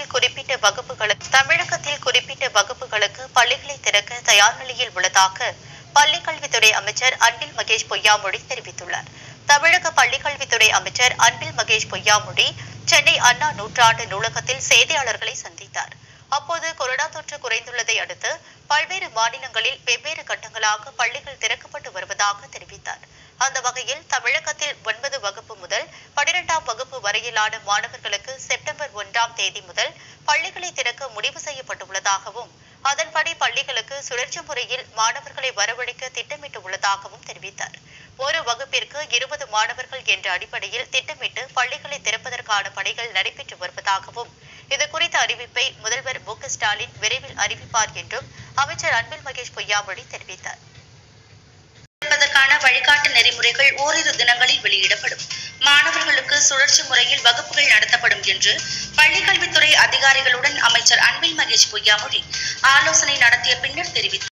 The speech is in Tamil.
தமிழகத்தில் குறிப்பிட்ட வகுப்புகளுக்கு தமிழகத்தில் குறிப்பிட்ட வகுப்புகளுக்கு பள்ளிகளை திறக்க தயார் நிலையில் உள்ளதாக பள்ளிக் கல்வித்துறை அமைச்சர் அன்பில் மகேஷ் பொய்யாமொழி தெரிவித்துள்ளார் தமிழக பள்ளிக் கல்வித்துறை அமைச்சர் அன்பில் மகேஷ் பொய்யாமொழி சென்னை அண்ணா நூற்றாண்டு நூலகத்தில் செய்தியாளர்களை சந்தித்தார் அப்போது கொரோனா தொற்று குறைந்துள்ளதை அடுத்து பல்வேறு மாநிலங்களில் வெவ்வேறு கட்டங்களாக பள்ளிகள் திறக்கப்பட்டு வருவதாக தெரிவித்தார் அந்த வகையில் தமிழகத்தில் ஒன்பது வகுப்பு முதல் பனிரெண்டாம் வகுப்பு வரையிலான மாணவர்களுக்கு செப்டம்பர் ஒன்றாம் தேதி முதல் பள்ளிகளை திறக்க முடிவு செய்யப்பட்டுள்ளதாகவும் அதன்படி பள்ளிகளுக்கு சுழற்சி முறையில் மாணவர்களை வரவழைக்க திட்டமிட்டு உள்ளதாகவும் தெரிவித்தார் ஒரு வகுப்பிற்கு இருபது மாணவர்கள் என்ற அடிப்படையில் திட்டமிட்டு பள்ளிகளை திறப்பதற்கான பணிகள் நடைபெற்று வருவதாகவும் இது குறித்த அறிவிப்பை முதல்வர் மு க ஸ்டாலின் விரைவில் அறிவிப்பார் என்றும் அமைச்சர் அன்பில் மகேஷ் பொய்யாமொழி தெரிவித்தார் இருப்பதற்கான வழிகாட்டு நெறிமுறைகள் ஓரிரு தினங்களில் வெளியிடப்படும் மாணவர்களுக்கு சுழற்சி முறையில் வகுப்புகள் நடத்தப்படும் என்று பள்ளிக்கல்வித்துறை அதிகாரிகளுடன் அமைச்சர் அன்பில் மகேஷ் பொய்யாமொழி ஆலோசனை நடத்திய பின்னர் தெரிவித்தார்